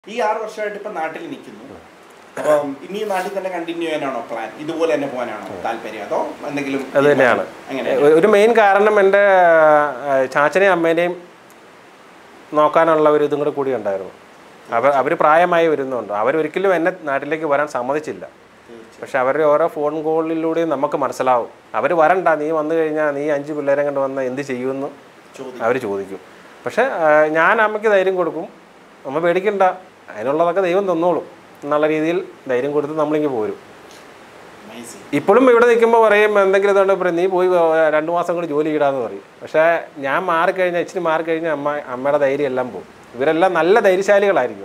ഈ ആറ് വർഷമായിട്ട് ഇപ്പൊ നാട്ടിൽ നിൽക്കുന്നു അപ്പം ഇനി ഈ നാട്ടിൽ തന്നെ കണ്ടിന്യൂ ചെയ്യാനാണോ പ്ലാൻ ഇതുപോലെ തന്നെ പോകാനാണോ താല്പര്യം അതോ എന്തെങ്കിലും അത് തന്നെയാണ് അങ്ങനെ ഒരു മെയിൻ കാരണം എൻ്റെ ആ, ചാച്ചനെയും അമ്മേനെയും നോക്കാനുള്ള ഒരു ഇതും കൂടെ കൂടി ഉണ്ടായിരുന്നു അവർ അവർ പ്രായമായി വരുന്നുണ്ട് അവരൊരിക്കലും എന്നെ നാട്ടിലേക്ക് വരാൻ സമ്മതിച്ചില്ല പക്ഷെ അവരുടെ ഓരോ ഫോൺ കോളിലൂടെയും നമുക്ക് മനസ്സിലാവും അവർ വരണ്ട നീ വന്നു കഴിഞ്ഞാൽ നീ അഞ്ച് പിള്ളേരെ കണ്ട് വന്നാൽ എന്ത് ചെയ്യുമെന്ന് ചോദിക്കും അവർ ചോദിക്കും പക്ഷെ ആ, ഞാൻ അമ്മയ്ക്ക് ധൈര്യം കൊടുക്കും അമ്മ പേടിക്കണ്ട അതിനുള്ളതൊക്കെ ദൈവം തന്നോളും എന്നുള്ള രീതിയിൽ ധൈര്യം കൊടുത്ത് നമ്മളിങ്ങ് പോരും Amazing. ഇപ്പോഴും ഇവിടെ നിൽക്കുമ്പോൾ പറയും എന്തെങ്കിലും ഇതുകൊണ്ട് പറയും നീ പോയി ഏർ രണ്ട് മാസം കൂടി ജോലി ഇടാന്ന് പറയും പക്ഷേ ഞാൻ മാറിക്കഴിഞ്ഞാൽ ഇച്ചിരി മാറിക്കഴിഞ്ഞാൽ അമ്മ അമ്മയുടെ ധൈര്യം എല്ലാം പോകും ഇവരെല്ലാം നല്ല ധൈര്യശാലികളായിരിക്കും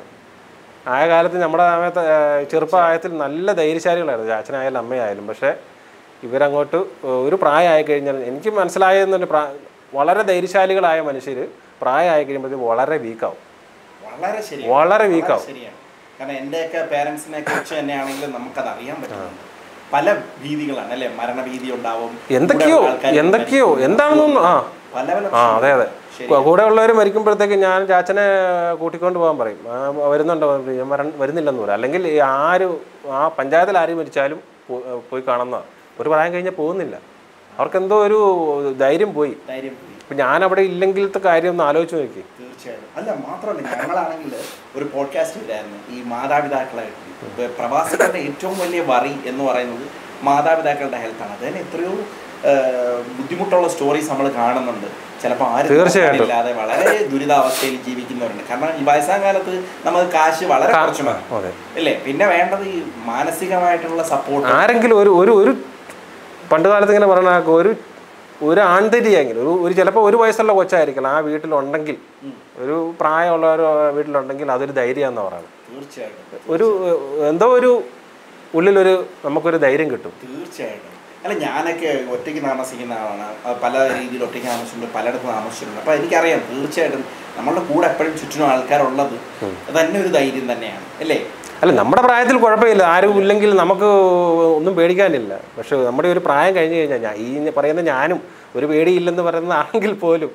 ആയ കാലത്ത് നമ്മുടെ സമയത്ത് ഏർ ചെറുപ്പകാലത്തിൽ നല്ല ധൈര്യശാലികളായിരുന്നു ചാച്ചനായാലും അമ്മയായാലും പക്ഷേ ഇവരങ്ങോട്ട് ഒരു പ്രായമായി കഴിഞ്ഞാൽ എനിക്ക് മനസ്സിലായെന്നൊരു പ്രാ വളരെ ധൈര്യശാലികളായ മനുഷ്യർ പ്രായമായി കഴിയുമ്പോഴത്തേക്ക് വളരെ വീക്കാവും വളരെ ശരിയാണ് വളരെ വീക്കാവും ശരിയാണ് കാരണം എന്റെയൊക്കെ പേരൻസിനെ കുറിച്ച് തന്നെയാണെങ്കിലും നമുക്കത് അറിയാൻ പറ്റുന്നുണ്ട് പല ഭീതികളാണ് അല്ലെ മരണഭീതി ഉണ്ടാവും എന്തൊക്കെയോ കൂടെ ആൾക്കാര് എന്തൊക്കെയോ എന്താണെന്നൊന്നും ആ പല പല ആ അതെ അതെ ശരി. കൂടെ ഉള്ളവർ മരിക്കുമ്പോഴത്തേക്ക് ഞാൻ ചാച്ചനെ കൂട്ടിക്കൊണ്ട് പോകാൻ പറയും ആ, വരുന്നുണ്ടോ ഞാൻ വരൺ വരുന്നില്ലെന്ന് പറയും അല്ലെങ്കിൽ ഈ ആര് ആ പഞ്ചായത്തിൽ ആര് മരിച്ചാലും പോ- പോയി കാണുന്ന ഒരു പ്രായം കഴിഞ്ഞാൽ പോകുന്നില്ല അവർക്കെന്തോ ഒരു ധൈര്യം പോയി ധൈര്യം പോയി. ഇപ്പം ഞാൻ അവിടെ ഇല്ലെങ്കിലത്തെ കാര്യം ഒന്ന് ആലോചിച്ച് നോക്കി തീർച്ചയായിട്ടും അല്ല മാത്രമല്ല ഞങ്ങളാണെങ്കിൽ ഒരു പോഡ്കാസ്റ്റ് ഇല്ലായിരുന്നു ഈ മാതാപിതാക്കളായിട്ട് ഇപ്പൊ പ്രവാസികളുടെ ഏറ്റവും വലിയ വറി എന്ന് പറയുന്നത് മാതാപിതാക്കളുടെ ഹെൽത്താണ് അത് തന്നെ എത്രയോ ആ, ബുദ്ധിമുട്ടുള്ള സ്റ്റോറീസ് നമ്മൾ കാണുന്നുണ്ട് ചിലപ്പോൾ ആരും തീർച്ചയായിട്ടും. ഇല്ലാതെ വളരെ ദുരിതാവസ്ഥയിൽ ജീവിക്കുന്നവരുണ്ട് കാരണം ഈ വയസ്സാം കാലത്ത് നമുക്ക് കാശ് വളരെ കുറച്ച് മതി അതെ അല്ലേ പിന്നെ വേണ്ടത് ഈ മാനസികമായിട്ടുള്ള സപ്പോർട്ട് ആരെങ്കിലും ഒരു ഒരു ഒരു പണ്ട് കാലത്ത് ഇങ്ങനെ പറഞ്ഞ ഒരു ഒരു ആന്തരിയെങ്കിലും ഒരു ഒരു ചിലപ്പോൾ ഒരു വയസ്സുള്ള കൊച്ചായിരിക്കണം ആ വീട്ടിലുണ്ടെങ്കിൽ ഒരു പ്രായമുള്ള ഒരു വീട്ടിലുണ്ടെങ്കിൽ അതൊരു ധൈര്യമാണെന്ന് പറയുന്നത് തീർച്ചയായിട്ടും ഒരു എന്തോ ഒരു ഉള്ളിലൊരു നമുക്കൊരു ധൈര്യം കിട്ടും തീർച്ചയായിട്ടും അല്ല ഞാനൊക്കെ ഒറ്റയ്ക്ക് താമസിക്കുന്ന ആളാണ് അത് പല രീതിയിൽ ഒറ്റയ്ക്ക് താമസിച്ചിട്ടുണ്ട് പലയിടത്തും താമസിച്ചിട്ടുണ്ട് അപ്പോൾ എനിക്കറിയാം തീർച്ചയായിട്ടും നമ്മളുടെ കൂടെ എപ്പോഴും ചുറ്റിനും ആൾക്കാരുള്ളത് അത് തന്നെ ഒരു ധൈര്യം തന്നെയാണ് അല്ലേ അല്ല നമ്മുടെ പ്രായത്തിൽ കുഴപ്പമില്ല ആരും ഇല്ലെങ്കിൽ നമുക്ക് ഒന്നും പേടിക്കാനില്ല പക്ഷെ നമ്മുടെ ഒരു പ്രായം കഴിഞ്ഞ് കഴിഞ്ഞാൽ ഞാൻ ഈ പറയുന്ന ഞാനും ഒരു പേടിയില്ലെന്ന് പറയുന്നതാണെങ്കിൽ പോലും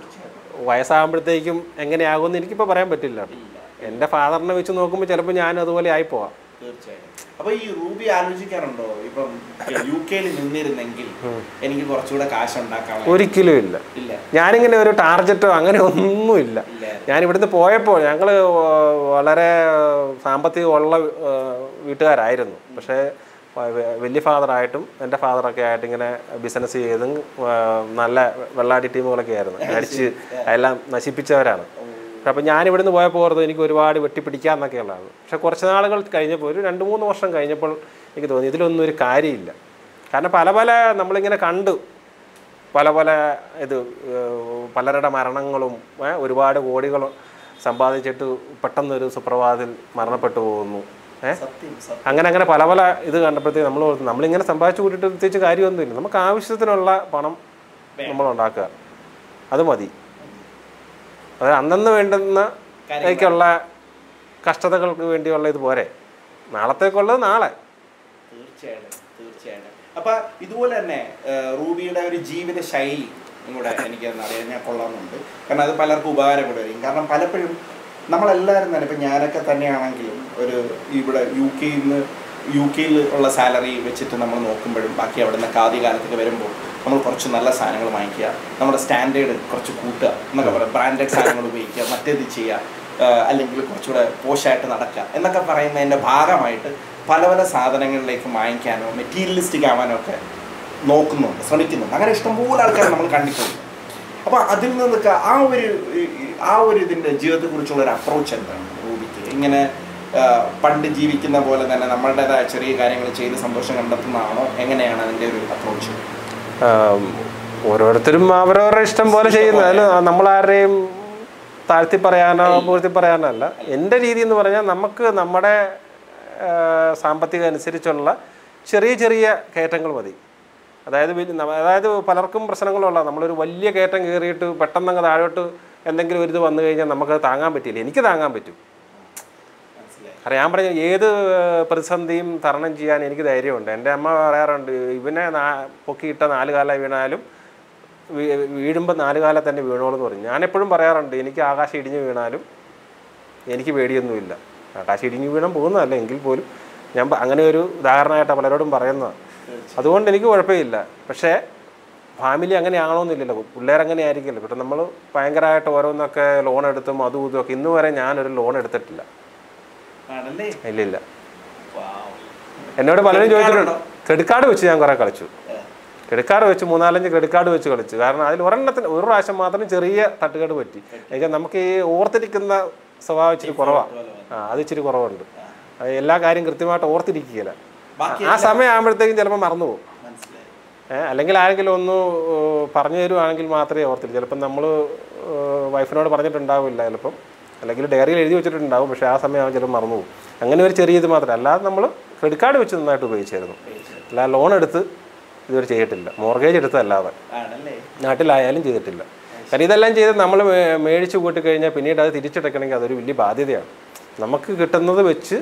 വയസ്സാകുമ്പോഴത്തേക്കും എങ്ങനെയാകുമെന്ന് എനിക്കിപ്പോൾ പറയാൻ പറ്റില്ല എൻ്റെ ഫാദറിനെ വെച്ച് നോക്കുമ്പോൾ ചിലപ്പോൾ ഞാൻ അതുപോലെ ആയിപ്പോവാം തീർച്ചയായിട്ടും അപ്പൊ ഈ റൂബി ആലോചിക്കാറുണ്ടോ ഇപ്പം യു കെയിൽ നിന്നിരുന്നെങ്കിൽ എനിക്ക് കുറച്ചുകൂടെ കാശ് ഉണ്ടാക്കാൻ ഒരിക്കലും ഇല്ല ഇല്ല ഞാനിങ്ങനെ ഒരു ടാർജറ്റോ അങ്ങനെ ഒന്നുമില്ല ഇല്ല ഞാൻ ഇവിടുന്ന് പോയപ്പോൾ ഞങ്ങൾ വളരെ സാമ്പത്തികമുള്ള ആ, വീട്ടുകാരായിരുന്നു പക്ഷേ വ- വലിയ ഫാദറായിട്ടും എൻ്റെ ഫാദറൊക്കെ ആയിട്ട് ഇങ്ങനെ ബിസിനസ് ചെയ്തും ആ, നല്ല വെള്ളാടി ടീമുകളൊക്കെ ആയിരുന്നു അടിച്ച് എല്ലാം നശിപ്പിച്ചവരാണ് അപ്പം ഞാൻ ഇവിടുന്ന് പോയപ്പോൾ ഓർത്ത് എനിക്ക് ഒരുപാട് വെട്ടിപ്പിടിക്കാമെന്നൊക്കെയുള്ളതാണ് പക്ഷെ കുറച്ച് നാളുകൾ കഴിഞ്ഞപ്പോൾ ഒരു രണ്ട് മൂന്ന് വർഷം കഴിഞ്ഞപ്പോൾ എനിക്ക് തോന്നി ഇതിലൊന്നും ഒരു കാര്യമില്ല കാരണം പല പല നമ്മളിങ്ങനെ കണ്ടു പല പല ഇത് ഏഹ്, പലരുടെ മരണങ്ങളും ഏഹ്, ഒരുപാട് കോടികൾ സമ്പാദിച്ചിട്ട് പെട്ടെന്നൊരു സുപ്രഭാതത്തിൽ മരണപ്പെട്ടു പോകുന്നു ഏഹ് സത്യം സത്യം അങ്ങനെ അങ്ങനെ പല പല ഇത് കണ്ടപ്പോഴത്തേക്ക് നമ്മൾ ഓർത്തു, നമ്മളിങ്ങനെ സമ്പാദിച്ചു കൂട്ടിയിട്ട് പ്രത്യേകിച്ച് കാര്യമൊന്നുമില്ല നമുക്ക് ആവശ്യത്തിനുള്ള പണം നമ്മൾ ഉണ്ടാക്കുക അത് മതി അതായത് അന്നന്ന് വേണ്ടുന്ന ക്കുള്ള കഷ്ടതകൾക്ക് വേണ്ടിയുള്ള ഇത് പോരെ നാളത്തേക്കുള്ളത് നാളെ തീർച്ചയായിട്ടും തീർച്ചയായിട്ടും അപ്പൊ ഇതുപോലെ തന്നെ ആ, റൂബിയുടെ ഒരു ജീവിത ശൈലി കൂടെ എനിക്ക് അറിയാൻ ഞാൻ കൊള്ളാമെന്നുണ്ട് കാരണം അത് പലർക്കും ഉപകാരപ്പെടുമായിരിക്കും കാരണം പലപ്പോഴും നമ്മളെല്ലാവരും തന്നെ ഇപ്പം ഞാനൊക്കെ തന്നെയാണെങ്കിലും ഒരു ഇവിടെ യു കെയിൽ നിന്ന് യു കെയിൽ ഉള്ള സാലറി വെച്ചിട്ട് നമ്മൾ നോക്കുമ്പോഴും ബാക്കി അവിടെ നിന്നൊക്കെ ആദ്യ കാലത്തൊക്കെ വരുമ്പോൾ നമ്മൾ കുറച്ച് നല്ല സാധനങ്ങൾ വാങ്ങിക്കുക നമ്മുടെ സ്റ്റാൻഡേർഡ് കുറച്ച് കൂട്ടുക എന്നൊക്കെ പറയാം ബ്രാൻഡഡ് സാധനങ്ങൾ ഉപയോഗിക്കുക മറ്റേത് ചെയ്യുക ആ, അല്ലെങ്കിൽ കുറച്ചുകൂടെ പോഷായിട്ട് നടക്കുക എന്നൊക്കെ പറയുന്നതിൻ്റെ ഭാഗമായിട്ട് പല പല സാധനങ്ങളിലേക്ക് വാങ്ങിക്കാനോ മെറ്റീരിയലിസ്റ്റിക് ആവാനോ ഒക്കെ നോക്കുന്നുണ്ട് ശ്രമിക്കുന്നുണ്ട് അങ്ങനെ ഇഷ്ടംപോലെ ആൾക്കാർ നമ്മൾ കണ്ടിട്ടുണ്ട് അപ്പോൾ അതിൽ നിന്നൊക്കെ ആ ഒരു ഈ- ഈ- ആ ഒരു ഇതിൻ്റെ ജീവിതത്തെക്കുറിച്ചുള്ള ഒരു അപ്രോച്ച് എന്താണ് റൂബിക്ക് ഇങ്ങനെ ആ, പണ്ട് ജീവിക്കുന്ന പോലെ തന്നെ നമ്മളുടേതായ ചെറിയ കാര്യങ്ങൾ ചെയ്ത് സന്തോഷം കണ്ടെത്തുന്നതാണോ എങ്ങനെയാണ് അതിൻ്റെ ഒരു അപ്രോച്ച് ആം, ഓരോരുത്തരും അവരവരുടെ ഇഷ്ടം പോലെ ചെയ്യുന്നത് അതിൽ നമ്മളാരുടെയും താഴ്ത്തി പറയാനോ പൂഴ്ത്തി പറയാനോ അല്ല എൻ്റെ രീതി എന്ന് പറഞ്ഞാൽ നമുക്ക് നമ്മുടെ ആ, സാമ്പത്തികം അനുസരിച്ചുള്ള ചെറിയ ചെറിയ കയറ്റങ്ങൾ മതി അതായത് വലിയ- നമ്മ- അതായത് പലർക്കും പ്രശ്നങ്ങളുള്ള നമ്മളൊരു വലിയ കയറ്റം കയറിയിട്ട് പെട്ടെന്ന് അങ്ങ് താഴോട്ട് എന്തെങ്കിലും ഒരു ഇത് വന്നു കഴിഞ്ഞാൽ നമുക്കത് താങ്ങാൻ പറ്റില്ല എനിക്ക് താങ്ങാൻ പറ്റും മനസ്സിലായി കാരണം ഞാൻ പറഞ്ഞ ഏത് പ്രതിസന്ധിയും തരണം ചെയ്യാൻ എനിക്ക് ധൈര്യമുണ്ട് എൻ്റെ അമ്മ പറയാറുണ്ട് ഇവനെ നാ പൊക്കിയിട്ട നാല് കാലം വീണാലും വീ- വീഴുമ്പോൾ നാല് കാലം തന്നെ വീണോളെന്ന് പറഞ്ഞു ഞാൻ എപ്പോഴും പറയാറുണ്ട് എനിക്ക് ആകാശം ഇടിഞ്ഞ് വീണാലും എനിക്ക് പേടിയൊന്നുമില്ല ആകാശം ഇടിഞ്ഞു വീണാൻ പോകുന്നതല്ല എങ്കിൽ പോലും ഞാൻ പ- അങ്ങനെ ഒരു ഉദാഹരണമായിട്ട് പലരോടും പറയുന്നതാണ് അതുകൊണ്ട് എനിക്ക് കുഴപ്പമില്ല പക്ഷേ ഫാമിലി അങ്ങനെ ആകണമെന്നില്ലല്ലോ പിള്ളേരങ്ങനെ ആയിരിക്കില്ല പക്ഷെ നമ്മൾ ഭയങ്കരമായിട്ട് ഓരോന്നൊക്കെ ലോൺ എടുത്തും അതും ഇതും ഒക്കെ ഇന്ന് വരെ ഞാനൊരു ലോൺ എടുത്തിട്ടില്ല ആണല്ലേ ഇല്ലില്ല Wow. എന്നോട് പലരും Credit card ചോദിച്ചിട്ടുണ്ട് ഉണ്ടോ? ക്രെഡിറ്റ് കാർഡ് വെച്ച് ഞാൻ കുറേ കളിച്ചു ഏ. ക്രെഡിറ്റ് കാർഡ് വെച്ച് മൂന്നാലഞ്ച് ക്രെഡിറ്റ് കാർഡ് വെച്ച് കളിച്ചു കാരണം അതിൽ ഒരെണ്ണത്തിന് ഒരു പ്രാവശ്യം മാത്രം ചെറിയ തട്ടുകേട് പറ്റി എന്നുവെച്ചാൽ നമുക്ക് ഈ ഓർത്തിരിക്കുന്ന സ്വഭാവം ഇച്ചിരി കുറവാണ് ആ അത് ഇച്ചിരി കുറവുണ്ട് അത് എല്ലാ കാര്യം കൃത്യമായിട്ട് ഓർത്തിരിക്കുകയില്ല ബാക്കി ആ സമയം ആകുമ്പോഴത്തേക്കും ചിലപ്പോൾ മറന്നു പോകും മനസ്സിലായി ഏഹ് അല്ലെങ്കിൽ ആരെങ്കിലും ഒന്ന് ഏഹ് പറഞ്ഞു തരുവാണെങ്കിൽ മാത്രമേ ഓർത്തില്ല ചിലപ്പം നമ്മൾ വൈഫിനോട് പറഞ്ഞിട്ടുണ്ടാവില്ല ചിലപ്പം അല്ലെങ്കിൽ ഡയറിയിൽ എഴുതി വെച്ചിട്ടുണ്ടാവും പക്ഷേ ആ സമയം അവൻ ചിലപ്പോൾ മറന്നു പോകും അങ്ങനെ ഒരു ചെറിയ ഇത് മാത്രമേ അല്ലാതെ നമ്മൾ ക്രെഡിറ്റ് കാർഡ് വെച്ച് നന്നായിട്ട് ഉപയോഗിച്ചായിരുന്നു അല്ലാതെ ലോൺ എടുത്ത് ഇതുവരെ ചെയ്തിട്ടില്ല മോർഗേജ് എടുത്തല്ലാതെ ആണല്ലേ നാട്ടിലായാലും ചെയ്തിട്ടില്ല കാരണം ഇതെല്ലാം ചെയ്ത് നമ്മൾ മേടിച്ച് കൂട്ടി കഴിഞ്ഞാൽ പിന്നീട് അത് തിരിച്ചടയ്ക്കണമെങ്കിൽ അതൊരു വലിയ ബാധ്യതയാണ് നമുക്ക് കിട്ടുന്നത് വെച്ച്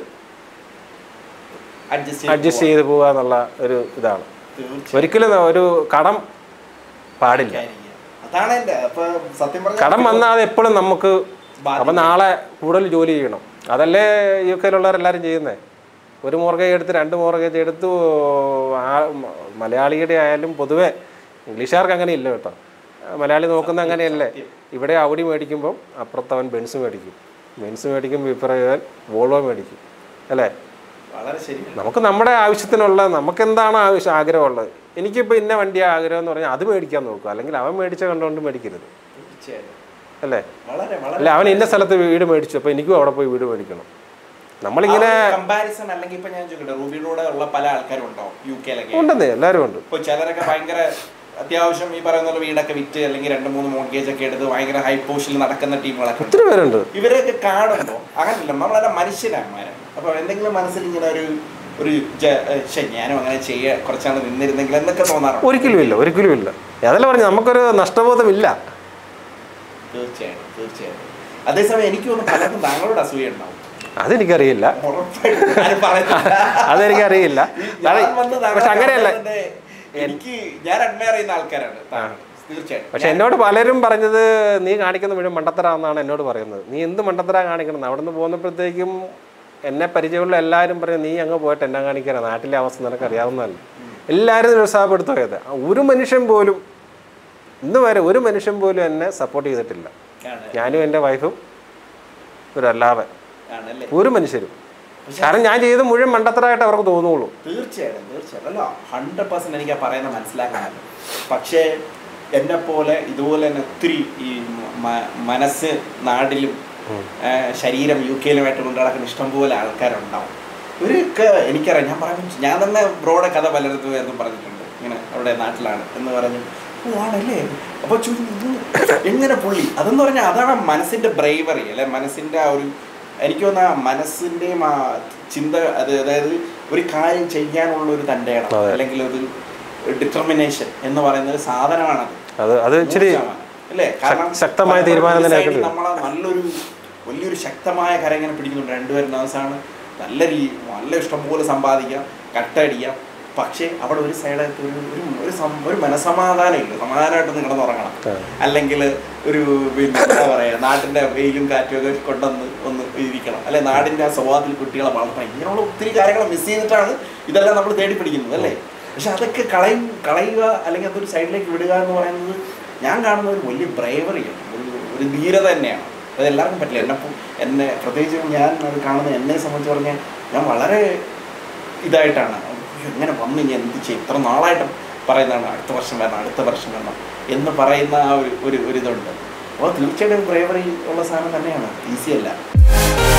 അഡ്ജസ്റ്റ് അഡ്ജസ്റ്റ് ചെയ്ത് പോകുക എന്നുള്ള ഒരു ഇതാണ് തീർച്ചയായും ഒരിക്കലും ഒരു കടം പാടില്ല അതാണ് എന്റെ അപ്പൊ സത്യം പറഞ്ഞ കടം വന്നാൽ അത് എപ്പോഴും നമുക്ക് അപ്പം നാളെ കൂടുതൽ ജോലി ചെയ്യണം അതല്ലേ യു കെയിലുള്ളവരെല്ലാവരും ചെയ്യുന്നത് ഒരു മോർഗേജ് എടുത്ത് രണ്ട് മോർഗേജ് എടുത്ത് ആ മ- മലയാളിയുടെ ആയാലും പൊതുവെ ഇംഗ്ലീഷുകാർക്ക് അങ്ങനെ ഇല്ല കേട്ടോ മലയാളി നോക്കുന്ന അങ്ങനെയല്ലേ ഇവിടെ ഔഡി മേടിക്കുമ്പം അപ്പുറത്തവൻ ബെൻസ് മേടിക്കും ബെൻസ് മേടിക്കുമ്പോൾ ഇപ്പുറം വോൾവോ മേടിക്കും അല്ലേ വളരെ ശരി നമുക്ക് നമ്മുടെ ആവശ്യത്തിനുള്ള നമുക്ക് എന്താണ് ആവശ്യം ആഗ്രഹമുള്ളത് എനിക്കിപ്പോൾ ഇന്ന വണ്ടി ആഗ്രഹം എന്ന് പറഞ്ഞാൽ അത് മേടിക്കാൻ നോക്കുക അല്ലെങ്കിൽ അവൻ മേടിച്ച കണ്ടുകൊണ്ട് മേടിക്കരുത് തീർച്ചയായും അല്ലേ വളരെ വളരെ അല്ല അവൻ ഇന്ന സ്ഥലത്ത് വീട് മേടിച്ചു അപ്പോൾ എനിക്കും അവിടെ പോയി വീട് മേടിക്കണം നമ്മളിങ്ങനെ കമ്പാരിസൺ അല്ലെങ്കിൽ ഇപ്പൊ ഞാൻ ചോദിക്കട്ടെ റൂബിയുടെ കൂടെ ഉള്ള പല ആൾക്കാരും ഉണ്ടാവും യു കെയിലൊക്കെ ഉണ്ടെന്നേ എല്ലാവരും ഉണ്ട് ഇപ്പൊ ചിലരൊക്കെ ഭയങ്കര അത്യാവശ്യം ഈ പറയുന്ന പോലെ വീടൊക്കെ വിറ്റ് അല്ലെങ്കിൽ രണ്ട് മൂന്ന് മോർഗേജ് ഒക്കെ എടുത്ത് ഭയങ്കര ഹൈ പോസ്റ്റിൽ നടക്കുന്ന ടീമുകളൊക്കെ ഉണ്ട് ഒത്തിരി പേരുണ്ട് ഇവരെയൊക്കെ കാണുമ്പോ അങ്ങനല്ല നമ്മളെല്ലാം മനുഷ്യരാന്മാരാണ് അപ്പൊ എന്തെങ്കിലും മനസ്സിൽ ഇങ്ങനെ ഒരു ഒരു ജ- ഏ, ശ്ശെ, ഞാനും അങ്ങനെ ചെയ്യ കുറച്ചാണ് നിന്നിരുന്നെങ്കിൽ എന്നൊക്കെ തോന്നാറുണ്ട് ഒരിക്കലും ഇല്ല ഒരിക്കലും ഇല്ല അതല്ല പറഞ്ഞു നമുക്കൊരു നഷ്ടബോധമില്ല തീർച്ചയായും തീർച്ചയായും അതേസമയം എനിക്ക് തോന്നുന്നു പലർക്കും താങ്കളോട് അസൂയ ഉണ്ടാവും അതെനിക്കറിയില്ല ഉറപ്പായിട്ടും ഞാനും പറയുന്നില്ല. അതെനിക്കറിയില്ല ഞാൻ വന്ന് താങ്കളെ പക്ഷെ അങ്ങനെയല്ല കാണുന്നതിന്റെ എനിക്ക് ഞാൻ അഡ്മയർ ചെയ്യുന്ന ആൾക്കാരാണ് താങ്കൾ. തീർച്ചയായും പക്ഷെ എന്നോട് പലരും പറഞ്ഞത് നീ കാണിക്കുന്ന മുഴുവൻ മണ്ടത്തരാന്നാണ് എന്നോട് പറയുന്നത് നീ എന്ത് മണ്ടത്തരാ കാണിക്കണം അവിടെ നിന്ന് പോന്നപ്പോഴത്തേക്കും എന്നെ പരിചയമുള്ള എല്ലാവരും പറയും നീ അങ്ങ് പോയിട്ട് എന്നെ കാണിക്കാനാ നാട്ടിലെ അവസ്ഥ നിനക്ക് അറിയാവുന്നതല്ല എല്ലാവരും നിരുത്സാഹപ്പെടുത്തുകയത് ഒരു മനുഷ്യൻ പോലും ഇന്ന് വരെ ഒരു മനുഷ്യൻ പോലും എന്നെ സപ്പോർട്ട് ചെയ്തിട്ടില്ല ആണ് ഞാനും എൻ്റെ വൈഫും ഇവരല്ലാതെ ആണല്ലേ ഒരു മനുഷ്യരും കാരണം ഞാൻ ചെയ്ത് മുഴുവൻ മണ്ടത്തരായിട്ട് അവർക്ക് തോന്നുള്ളൂ തീർച്ചയായിട്ടും തീർച്ചയായിട്ടും അല്ല ഹൺഡ്രഡ് പെർസെന്റ് എനിക്ക് ആ പറയുന്ന മനസ്സിലാക്കാനല്ലോ പക്ഷേ എന്നെ പോലെ ഇതുപോലെ തന്നെ ഒത്തിരി ഈ മ- മനസ്സ് നാടിലും ആ, ശരീരം യു കെയിലുമായിട്ട് കൊണ്ടു നടക്കുന്ന ഇഷ്ടംപോലെ ആൾക്കാരുണ്ടാവും ഇവരൊക്കെ എനിക്കറിയാം ഞാൻ പറഞ്ഞു ഞാൻ തന്നെ ബ്രോയുടെ കഥ പലയിടത്തും എന്നും പറഞ്ഞിട്ടുണ്ട് ഇങ്ങനെ അവിടെ നാട്ടിലാണ് എന്ന് പറഞ്ഞു ഓ ആണല്ലേ അപ്പൊ ചു- ഇത് എങ്ങനെ പുള്ളി അതെന്ന് പറഞ്ഞാൽ അതാണ് മനസ്സിന്റെ ബ്രൈവറി അല്ലെ മനസ്സിന്റെ ആ ഒരു എനിക്ക് തോന്നുന്ന ആ മനസ്സിന്റെയും ആ ചിന്ത അത് അതായത് ഒരു കാര്യം ചെയ്യാനുള്ള ഒരു തൻ്റെ ഇടം അതെ. അല്ലെങ്കിൽ ഒരു ഡിറ്റർമിനേഷൻ എന്ന് പറയുന്ന ഒരു സാധനമാണത് അത് അത് ഇച്ചിരി നൂറ് ശതമാനം. അല്ലേ കാരണം ശക്തമായ പലപ്പോഴും തീരുമാനം ഒരു തന്നെ side ൽ എടുക്കേണ്ടി നമ്മളെ നല്ലൊരു വലിയൊരു ശക്തമായ കര ഇങ്ങനെ പിടിക്കുന്നുണ്ട് രണ്ടുപേരും ദിവസമാണ് നല്ല രീ നല്ല ഇഷ്ടംപോലെ സമ്പാദിക്കാം കട്ടടിക്കാം പക്ഷേ അവിടെ ഒരു സൈഡായിട്ട് ഒരു ഒരു ഒരു സം- ഒരു മനസമാധാനം ഇല്ല സമാധാനമായിട്ട് നിങ്ങൾ ഉറങ്ങണം ആ. അല്ലെങ്കിൽ ഒരു പിന്നെ എന്താ പറയാ നാട്ടിന്റെ വെയിലും കാറ്റും ഒക്കെ കൊണ്ടുവന്ന് ഒന്ന് ഇരിക്കണം അല്ലെ നാടിന്റെ ആ സ്വഭാവത്തിൽ കുട്ടികളെ വളർത്തണം ഇങ്ങനെയുള്ള ഒത്തിരി കാര്യങ്ങൾ മിസ് ചെയ്തിട്ടാണ് ഇതെല്ലാം നമ്മൾ തേടി പിടിക്കുന്നത് അല്ലേ പക്ഷെ അതൊക്കെ കളയും കളയുക അല്ലെങ്കിൽ അതൊരു സൈഡിലേക്ക് വിടുക എന്ന് പറയുന്നത് ഞാൻ കാണുന്ന ഒരു വലിയ ബ്രൈവറിയാണ് ഒരു ഒരു ധീരത തന്നെയാണ് അത് എല്ലാവർക്കും പറ്റില്ല എന്നെ പോ- എന്നെ പ്രത്യേകിച്ചും ഞാൻ അത് കാണുന്ന എന്നെ സംബന്ധിച്ച് പറഞ്ഞാൽ ഞാൻ വളരെ ഇതായിട്ടാണ് അയ്യോ, എങ്ങനെ വന്നു ഇനി എന്ത് ചെയ്യും ഇത്ര നാളായിട്ട് പറയുന്നതാണ് അടുത്ത വർഷം വരണം അടുത്ത വർഷം വരണം എന്ന് പറയുന്ന ആ ഒരു ഒരു ഒരു ഇതുണ്ട് അപ്പോൾ തീർച്ചയായിട്ടും ബ്രേവറി ഉള്ള സാധനം തന്നെയാണ് ഈസി അല്ല